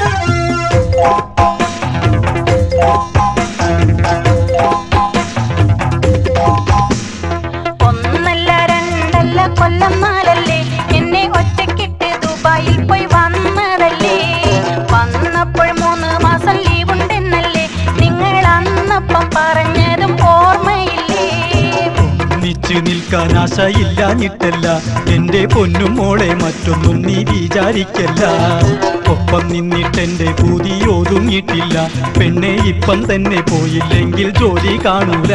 ഒന്നല്ല രണ്ടല്ല കൊല്ലം നാലല്ലേ എന്നെ ഒറ്റക്കിട്ട് ദുബായിൽ പോയി വന്നതല്ലേ വന്നപ്പോൾ മൂന്ന് മാസം ലീവുണ്ടെന്നല്ലേ നിങ്ങൾ അന്നപ്പം പറഞ്ഞതും ഓർമ്മയില്ലേ ഒന്നിച്ചു നിൽക്കാൻ ആശയില്ലാഞ്ഞിട്ടല്ല എന്റെ പൊന്നും മോളെ മറ്റൊന്നും നീ വിചാരിക്കല്ല ഒപ്പം നിന്നിട്ടെന്റെ പൂതി ഒതുങ്ങിയിട്ടില്ല പെണ്ണെ ഇപ്പം തന്നെ പോയില്ലെങ്കിൽ ജോലി കാണൂല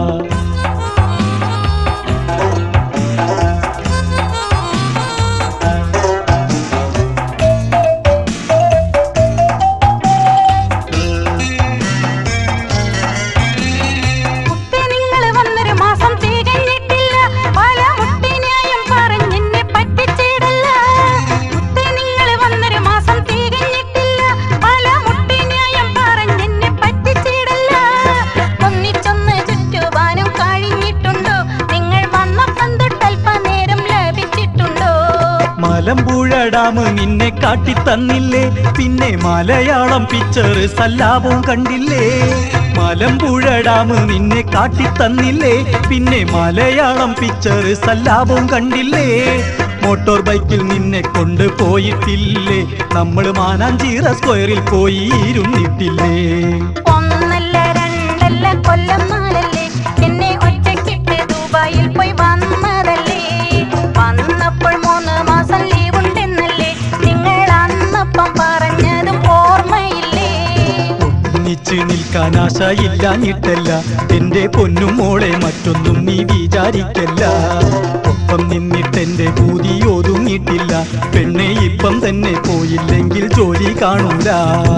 മുത്തേ നിങ്ങള് വന്നൊരു മാസം തികഞ്ഞിട്ടില്ല പല മുട്ടിനായും പറഞ്ഞെന്നെ പറ്റിച്ചിടല്ല മുത്തേ നിങ്ങള് വന്നൊരു മാസം തികഞ്ഞിട്ടില്ല പല മുട്ടിനായും പറഞ്ഞെന്നെ പറ്റിച്ചിടല്ല ഒന്നിച്ചൊന്ന് ചുറ്റുവാനും കഴിഞ്ഞിട്ടുണ്ടോ നിങ്ങൾ വന്നപ്പം തൊട്ടൽപ്പനേരം ലഭിച്ചിട്ടുണ്ടോ മലമ്പുഴ ഡാം നിന്നെ കാട്ടിത്തന്നില്ലേ പിന്നെ മലയാളം പിക്ചർ സല്ലാപവും കണ്ടില്ലേ മലമ്പുഴ ഡാം നിന്നെ കാട്ടിത്തന്നില്ലേ പിന്നെ മലയാളം പിക്ചർ സല്ലാപവും കണ്ടില്ലേ മോട്ടോർ ബൈക്കിൽ നിന്നെ കൊണ്ടുപോയിട്ടില്ലേ നമ്മൾ മാനാഞ്ചീറ സ്ക്വയറിൽ പോയി ഇരുന്നിട്ടില്ലേ ഒന്നല്ല രണ്ടല്ല കൊല്ലം നാലല്ലേ എന്നെ ഒറ്റക്കിട്ട് ദുബായിൽ പോയി വന്നതല്ലേ വന്നപ്പോൾ മൂന്ന് മാസം ലീവുണ്ടെന്നല്ലേ നിങ്ങൾ അന്നപ്പം പറഞ്ഞതും ഓർമ്മയില്ലേ ഒന്നിച്ച് നിൽക്കാൻ ആശയില്ലാഞ്ഞിട്ടല്ല എന്റെ പൊന്നും മോളെ മറ്റൊന്നും നീ വിചാരിക്കല്ല ഒപ്പം നിന്നിട്ടെന്റെ പൂതി ഒതുങ്ങിയിട്ടില്ല പെണ്ണെ ഇപ്പം തന്നെ പോയില്ലെങ്കിൽ ജോലി കാണൂല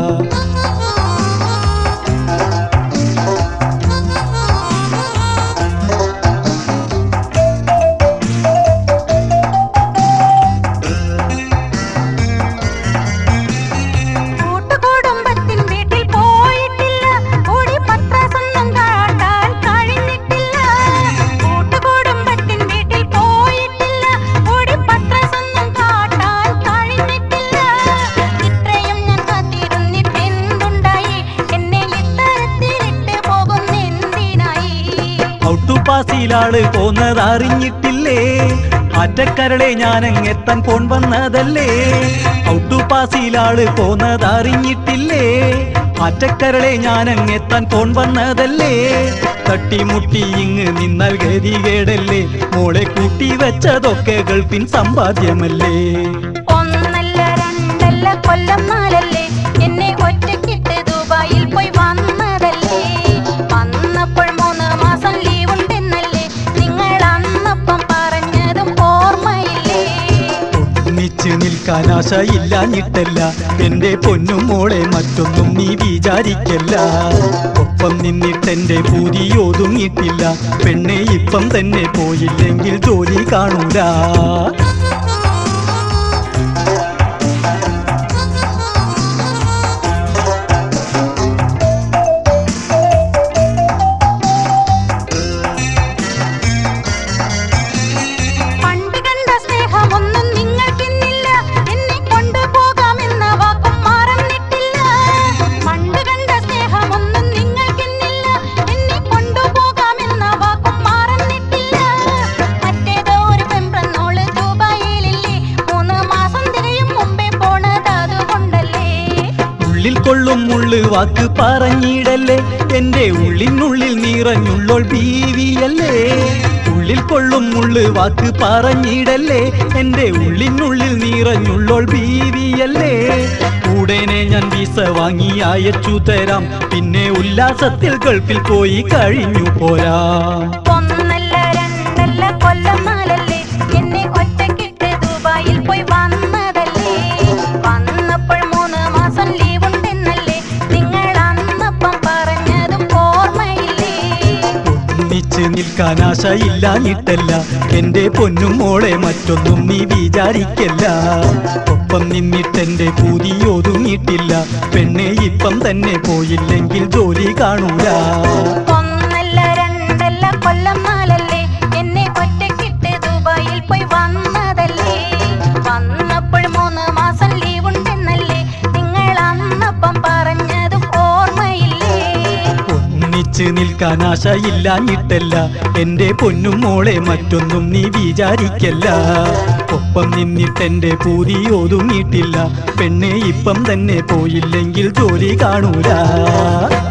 കൂട്ടുകുടുംബത്തിൻ വീട്ടിൽ പോയിട്ടില്ല കൂടി പത്രസൊന്നും കാട്ടാൻ കഴിഞ്ഞിട്ടില്ല കൂട്ടുകുടുംബത്തിൻ വീട്ടിൽ പോയിട്ടില്ല കൂടി പത്രസൊന്നും കാട്ടാൻ കഴിഞ്ഞിട്ടില്ല ഇത്രയും ഞാൻ കാത്തിരുന്നിട്ട് എന്തുണ്ടായി എന്നെ ഇത്തരത്തിലിട്ട് പോകുന്നെന്തിനായി ഔട്ടുപാസിലാള് പോന്നത് അറിഞ്ഞിട്ടില്ലേ ആറ്റക്കരളെ ഞാനങ്ങെത്താൻ പോൺ വന്നതല്ലേ ഔട്ടുപാസിലാള് പോന്നത് അറിഞ്ഞിട്ടില്ലേ ആറ്റക്കരളെ ഞാനങ്ങെത്താൻ പോൺ വന്നതല്ലേ തട്ടിമുട്ടി ഇങ്ങ് നിന്നാൽ ഗതികേടല്ലേ മോളെ കൂട്ടി വെച്ചതൊക്കെ ഗൾഫിൻ സമ്പാദ്യമല്ലേ ഒന്നല്ല രണ്ടല്ല കൊല്ലം നാലല്ലേ എന്നെ ഒറ്റക്കിട്ട് ദുബായിൽ പോയി വന്നതല്ലേ വന്നപ്പോൾ മൂന്ന് മാസം ലീവുണ്ടെന്നല്ലേ നിങ്ങൾ അന്നപ്പം പറഞ്ഞതും ഓർമ്മയില്ലേ ഒന്നിച്ച് നിൽക്കാൻ ആശയില്ലാഞ്ഞിട്ടല്ല എന്റെ പൊന്നും മോളെ മറ്റൊന്നും നീ വിചാരിക്കല്ല ഒപ്പം നിന്നിട്ടെന്റെ പൂതി ഒതുങ്ങിയിട്ടില്ല പെണ്ണെ ഇപ്പം തന്നെ പോയില്ലെങ്കിൽ ജോലി കാണൂല പണ്ട് കണ്ട സ്നേഹമൊന്നും നിങ്ങൾക്കിന്നില്ല എന്നെ കൊണ്ടുപോകാമെന്ന വാക്കും മറന്നിട്ടില്ല പണ്ട് കണ്ട സ്നേഹമൊന്നും നിങ്ങൾക്കിന്നില്ല എന്നെ കൊണ്ടുപോകാമെന്ന വാക്കും മറന്നിട്ടില്ല മറ്റേതോ ഒരു പെമ്പ്രന്നോള് ദുബായിലില്ലേ മൂന്ന് മാസം തികയും മുമ്പേ പോണത് അതുകൊണ്ടല്ലേ ഉള്ളിൽ കൊള്ളും മുള്ളു വാക്ക് പറഞ്ഞിടല്ലേ എന്റെ ഉള്ളിനുള്ളിൽ നിറഞ്ഞുള്ളോൾ ബീവിയല്ലേ ഉള്ളിൽ കൊള്ളും മുള്ളു വാക്ക് പറഞ്ഞിടല്ലേ എന്റെ ഉള്ളിനുള്ളിൽ നിറഞ്ഞുള്ളോൾ ബീവിയല്ലേ ഉടനെ ഞാൻ വിസ വാങ്ങി അയച്ചു തരാം പിന്നെ ഉല്ലാസത്തിൽ ഗൾഫിൽ പോയി കഴിഞ്ഞു പോരാ ഒന്നല്ല രണ്ടല്ല കൊല്ലം നാലല്ലേ എന്നെ ഒറ്റക്കിട്ട് ദുബായിൽ പോയി വന്നതല്ലേ വന്നപ്പോൾ മൂന്ന് മാസം ലീവുണ്ടെന്നല്ലേ നിങ്ങൾ അന്നപ്പം പറഞ്ഞതും ഓർമ്മയില്ലേ ഒന്നിച്ച് നിൽക്കാൻ ആശയില്ലാഞ്ഞിട്ടല്ല എന്റെ പൊന്നും മോളെ മറ്റൊന്നും നീ വിചാരിക്കല്ല ഒപ്പം നിന്നിട്ടെന്റെ പൂതി ഒതുങ്ങിയിട്ടില്ല പെണ്ണെ ഇപ്പം തന്നെ പോയില്ലെങ്കിൽ ജോലി കാണൂല ഒന്നല്ല രണ്ടല്ല കൊല്ലം നാലല്ലേ എന്നെ ഒറ്റക്കിട്ട് ദുബായിൽ പോയി വന്നതല്ലേ വന്നപ്പോൾ മൂന്ന് മാസം ലീവുണ്ടെന്നല്ലേ നിങ്ങൾ അന്ന് ഒന്നിച്ച് നിൽക്കാൻ ആശയില്ലാഞ്ഞിട്ടല്ല എന്റെ പൊന്നും മോളെ മറ്റൊന്നും നീ വിചാരിക്കല്ല ഒപ്പം നിന്നിട്ടെന്റെ പൂതി ഒതുങ്ങിയിട്ടില്ല പെണ്ണെ ഇപ്പം തന്നെ പോയില്ലെങ്കിൽ ജോലി കാണൂല